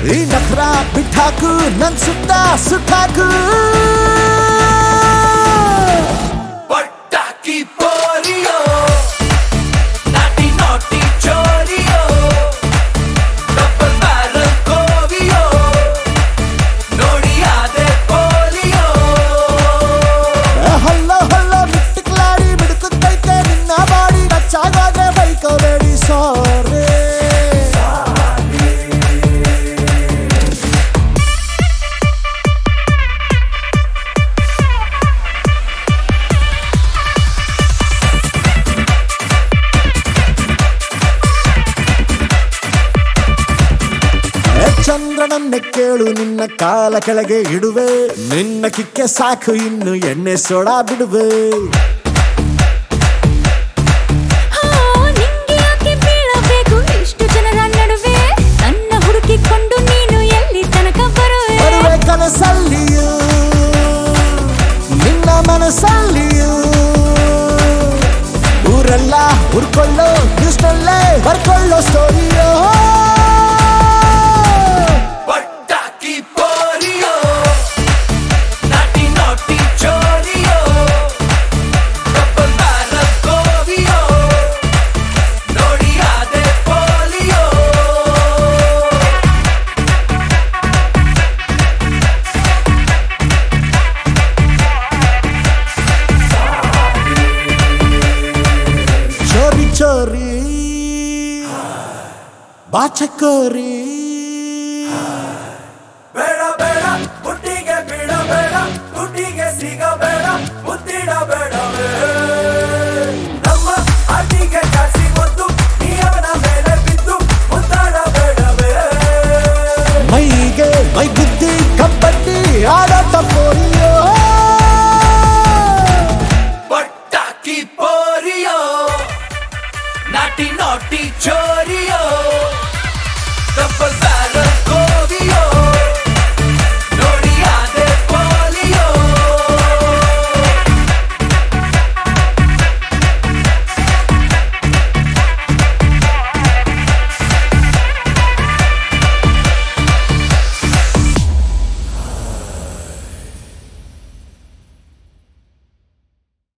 ಈ ನಖರ ಬಿಟ್ಟಾಕು ನನ್ ಸುತ್ತ ಸುತ್ತಾಕು ಪಟಾಕಿ ಪೋಲಿಯೋ ನಾಟಿ ನಾಟಿ ಚೋರಿಯೋ ಡಬಲ್ ಬ್ಯಾರಲ್ ಕೋವಿಯೋ ನೋಡಿ ಅದೇ ಪೋಲಿಯೋ ಹಲ್ಲೋ ಹಲ್ಲೋ ಮಿಟ್ಟಿಕ್ಲಾಡಿ ಬಿಡುತ್ತೈತೆ ನಿನ್ನ ಬಾಡಿ ನಚ್ಚಾಗಾದ್ರೆ ಬೈಕೋಬೇಡಿ ಸಾರೇ ಏ ಚಂದ್ರನನ್ನೇ ಕೇಳು ನಿನ್ನ ಕಾಲ ಕೆಳಗೆ ಇಡುವೆ ನಿನ್ನ ಕಿಕ್ಕೆ ಸಾಕು ಇನ್ನು ಎಣ್ಣೆ ಸೋಡಾ ಬಿಡುವೆ ಹಾ, ನಿಂಗೆ ಯಾಕೆ ಬೀಳಬೇಕು ಇಷ್ಟು ಜನರ ನಡುವೆ ನನ್ನ ಹುಡುಕಿಕೊಂಡು ನೀನು ಎಲ್ಲಿ ತನಕ ಬರುವೆ ಬರುವೆ ಕನಸಲ್ಲಿಯೂ ನಿನ್ನ ಮನಸ್ಸಲ್ಲಿಯೂ ಊರೆಲ್ಲ ಹುರ್ಕೊಳ್ಳೋ ನ್ಯೂಸ್ನಲ್ಲೇ ಬರ್ಕೊಳ್ಳೋ ಸ್ಟೋರಿಯೋ ಪಟಾಕಿ ಪೋಲಿಯೋ ನಾಟಿ ನಾಟಿ ಚೋರಿಯೋ ಡಬಲ್ ಬ್ಯಾರಲ್ ಕೋವಿಯೋ ನೋಡಿ ಅದೇ ಪೋಲಿಯೋ ಚೋರಿ ಚೋರಿ ಬಾಚಕೋರಿ ಬೇಡ ಬೇಡ ಹುಟ್ಟಿಗೆ ಬಿಡಬೇಡ ಹುಟ್ಟಿಗೆ ಸಿಗಬೇಡ ಮುತ್ತಿಡಬೇಡವೇ ನಮ್ಮ ಅಡಿಗೆ ಜಾಸ್ತಿ ಗೊತ್ತು ನೀವನ ಮೇಲೆ ಬಿದ್ದು ಮುತ್ತಾಡಬೇಡವೇ ಮೈಗೆ ಮೈ ಗುದ್ದಿ ಕಬ್ಬಡ್ಡಿ ಆಡಾಟ ಪೋಲಿಯೋ ಪಟಾಕಿ ಪೋರಿಯೋ ನಾಟಿ ನಾಟಿ ಚೋರಿಯೋ ಡಬಲ್